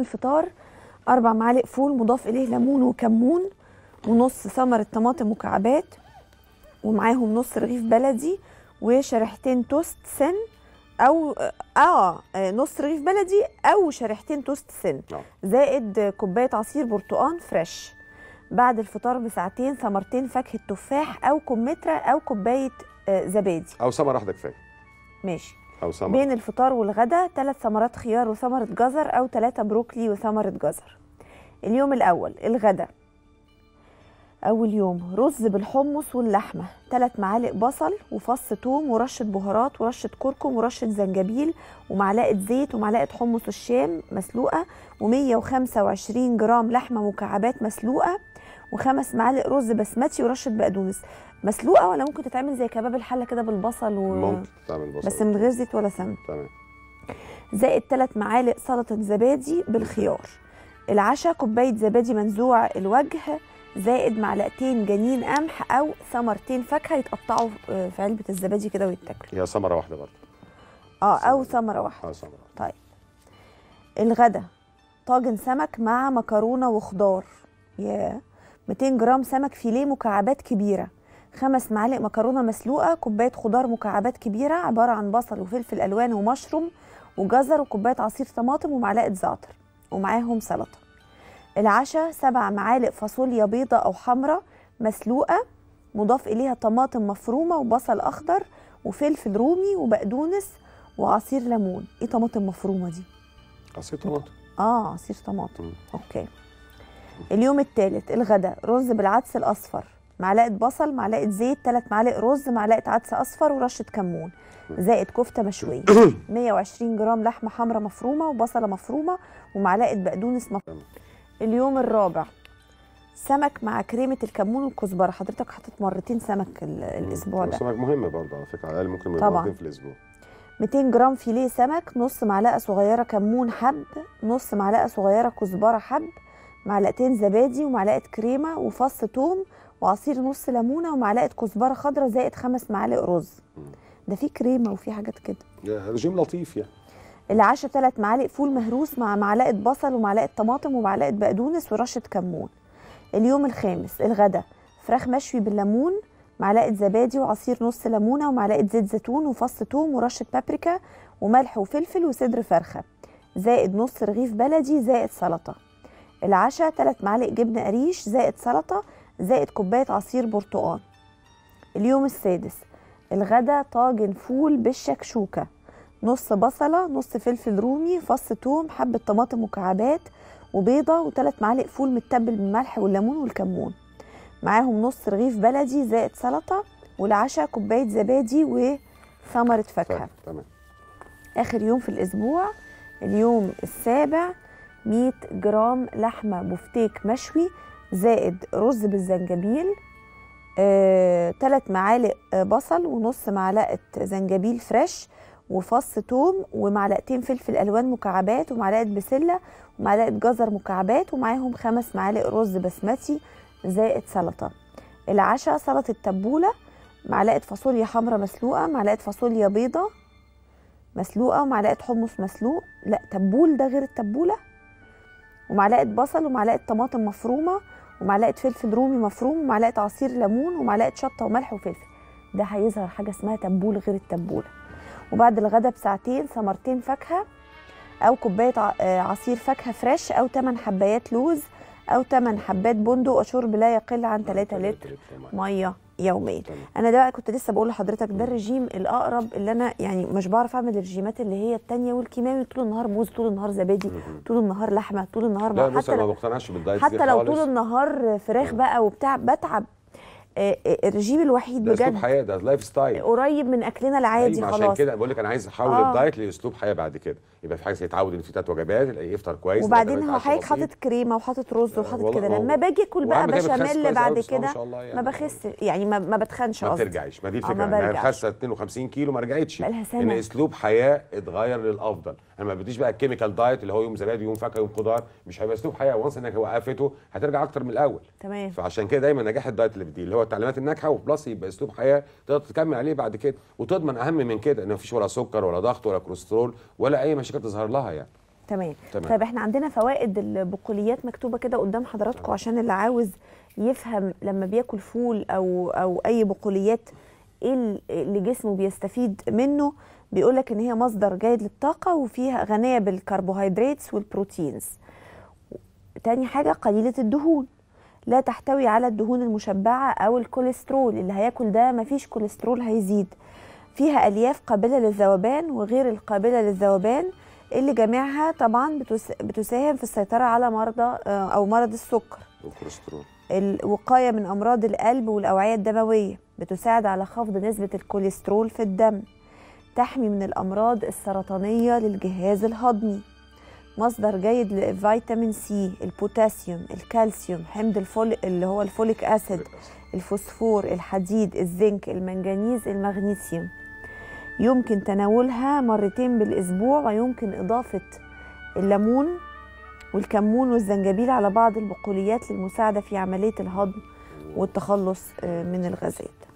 الفطار أربع معالق فول مضاف إليه ليمون وكمون ونص ثمرة طماطم مكعبات ومعاهم نص رغيف بلدي وشريحتين توست سن او اه نص رغيف بلدي او شريحتين توست سن آه. زائد كوبايه عصير برتقان فريش بعد الفطار بساعتين ثمرتين فاكهه تفاح او كمثرى او كوبايه آه، زبادي او ثمره واحده كفايه ماشي او ثمره بين الفطار والغدا ثلاث ثمرات خيار وثمرة جزر أو ثلاثة بروكلي وثمرة جزر اليوم الأول الغدا أول يوم رز بالحمص واللحمة ثلاث معالق بصل وفص ثوم ورشة بهارات ورشة كركم ورشة زنجبيل ومعلقة زيت ومعلقة حمص الشام مسلوقة و125 جرام لحمة مكعبات مسلوقة وخمس معالق رز بسمتي ورشة بقدونس مسلوقة ولا ممكن تتعمل زي كباب الحلة كده بالبصل و... ممكن تعمل بصل بس من غير زيت ولا سمن تمام زائد 3 معالق سلطة زبادي بالخيار العشاء كوباية زبادي منزوع الوجه زائد معلقتين جنين قمح أو ثمرتين فاكهة يتقطعوا آه، في علبة الزبادي كده ويتاكلوا هي ثمره واحده برضه اه أو ثمرة واحدة اه ثمره طيب الغدا طاجن سمك مع مكرونة وخضار يا 200 جرام سمك فيليه مكعبات كبيرة خمس معالق مكرونة مسلوقة كوباية خضار مكعبات كبيرة عبارة عن بصل وفلفل ألوان ومشروم وجزر وكوباية عصير طماطم ومعلقة زعتر ومعاهم سلطة العشاء سبع معالق فاصوليا بيضة أو حمراء مسلوقة مضاف إليها طماطم مفرومة وبصل أخضر وفلفل رومي وبقدونس وعصير ليمون إيه طماطم مفرومة دي؟ عصير طماطم اه عصير طماطم مم. اوكي اليوم الثالث الغداء رز بالعدس الاصفر معلقه بصل معلقه زيت ثلاث معالق رز معلقه عدس اصفر ورشه كمون زائد كفته مشويه 120 جرام لحمه حمراء مفرومه وبصله مفرومه ومعلقه بقدونس مفرومه اليوم الرابع سمك مع كريمه الكمون والكزبره حضرتك حاطط مرتين سمك ال- الاسبوع ده سمك مهم برضه على فكره على الاقل ممكن طبعاً. مرتين في الاسبوع 200 جرام فيليه سمك نص معلقه صغيره كمون حب نص معلقه صغيره كزبره حب معلقتين زبادي ومعلقه كريمه وفص ثوم وعصير نص ليمونه ومعلقه كزبره خضراء زائد خمس معالق رز ده فيه كريمه وفيه حاجات كده يا رجيم لطيف يعني العشاء ثلاث معالق فول مهروس مع معلقه بصل ومعلقه طماطم ومعلقه بقدونس ورشه كمون اليوم الخامس الغدا فراخ مشوي بالليمون معلقه زبادي وعصير نص ليمونه ومعلقه زيت زيتون وفص ثوم ورشه بابريكا وملح وفلفل وصدر فرخه زائد نص رغيف بلدي زائد سلطه العشاء ثلاث معالق جبنه قريش زائد سلطه زائد كوبايه عصير برتقال اليوم السادس الغدا طاجن فول بالشكشوكه نص بصله نص فلفل رومي فص ثوم حبه طماطم مكعبات وبيضه وثلاث معالق فول متبل بالملح والليمون والكمون معاهم نص رغيف بلدي زائد سلطه والعشاء كوبايه زبادي وثمره فاكهه تمام اخر يوم في الاسبوع اليوم السابع 100 جرام لحمه بفتيك مشوي زائد رز بالزنجبيل ثلاث معالق آه، بصل ونص معلقه زنجبيل فريش وفص ثوم ومعلقتين فلفل الوان مكعبات ومعلقه بسله ومعلقه جزر مكعبات ومعاهم خمس معالق رز بسمتي زائد سلطه العشاء سلطه تبوله معلقه فاصوليا حمراء مسلوقه معلقه فاصوليا بيضه مسلوقه ومعلقه حمص مسلوق لا تبول ده غير التبوله ومعلقه بصل ومعلقه طماطم مفرومه ومعلقه فلفل رومي مفروم ومعلقه عصير ليمون ومعلقه شطه وملح وفلفل ده هيظهر حاجه اسمها تبول غير التبوله وبعد الغدا بساعتين ثمرتين فاكهه او كوبايه ع- آه، عصير فاكهه فريش او 8 حبايات لوز او 8 حبات بندق وشرب لا يقل عن 3 لتر ميه يوميا تمام. انا ده بقى كنت لسه بقول لحضرتك ده الرجيم الاقرب اللي انا يعني مش بعرف اعمل الرجيمات اللي هي التانية والكيماوي طول النهار موز طول النهار زبادي طول النهار لحمه طول النهار لا بقى بص حتى انا ما لو بقتنعش بالدايت دي حتى لو خالص. طول النهار فراخ بقى وبتاع بتعب آه، آه، الرجيم الوحيد ده اسلوب بجد حياه ده لايف ستايل قريب من اكلنا العادي أيوة، عشان خلاص كده بقول لك انا عايز احول آه. الدايت لاسلوب حياه بعد كده يبقى في حاجه يتعود ان في ثلاث وجبات يلاقي يفطر كويس وبعدين يلاقي هو يتعشى حضرتك بسيط. حاطط كريمه وحاطط رز وحاطط والله كده هو- لما باجي اكل بقى وأهم حاجة بتخس بشاميل كويس بعد أوي، بسم الله كده ما شاء الله يعني. ما بخس يعني ما, ما بتخنش ما قصدي بترجعيش ما دي آه، الفكره ما انها برجعش. خاسه 52 كيلو ما رجعتش بقالها سنة. ان اسلوب حياه اتغير للافضل انا ما بديش بقى الكيميكال دايت اللي هو يوم زبادي يوم فاكهه يوم خضار مش هيبقى اسلوب حياه وانس انك وقفته هترجع اكتر من الاول تمام فعشان كده دايما نجاح الدايت اللي بديه اللي هو التعليمات الناجحه وبلس يبقى اسلوب حياه تقدر تكمل عليه بعد كده وتضمن اهم من كده ان مفيش ولا سكر ولا ضغط ولا كوليسترول ولا اي مشاكل تظهر لها يعني تمام تمام. طيب احنا عندنا فوائد البقوليات مكتوبه كده قدام حضراتكم عشان اللي عاوز يفهم لما بياكل فول او او اي بقوليات ايه ال- اللي جسمه بيستفيد منه بيقول لك ان هي مصدر جيد للطاقه وفيها غنيه بالكربوهيدرات والبروتينز تاني حاجه قليله الدهون لا تحتوي على الدهون المشبعه او الكوليسترول اللي هياكل ده مفيش كوليسترول هيزيد فيها الياف قابله للذوبان وغير القابله للذوبان اللي جميعها طبعا بتس- بتساهم في السيطره على مرضى آه، او مرض السكر والكوليسترول الوقايه من امراض القلب والاوعيه الدمويه بتساعد على خفض نسبه الكوليسترول في الدم تحمي من الامراض السرطانيه للجهاز الهضمي مصدر جيد لفيتامين سي البوتاسيوم الكالسيوم حمض الفول اللي هو الفوليك اسيد الفوسفور الحديد الزنك المنجنيز المغنيسيوم يمكن تناولها مرتين بالاسبوع ويمكن اضافه الليمون والكمون والزنجبيل على بعض البقوليات للمساعده في عمليه الهضم والتخلص آه، من الغازات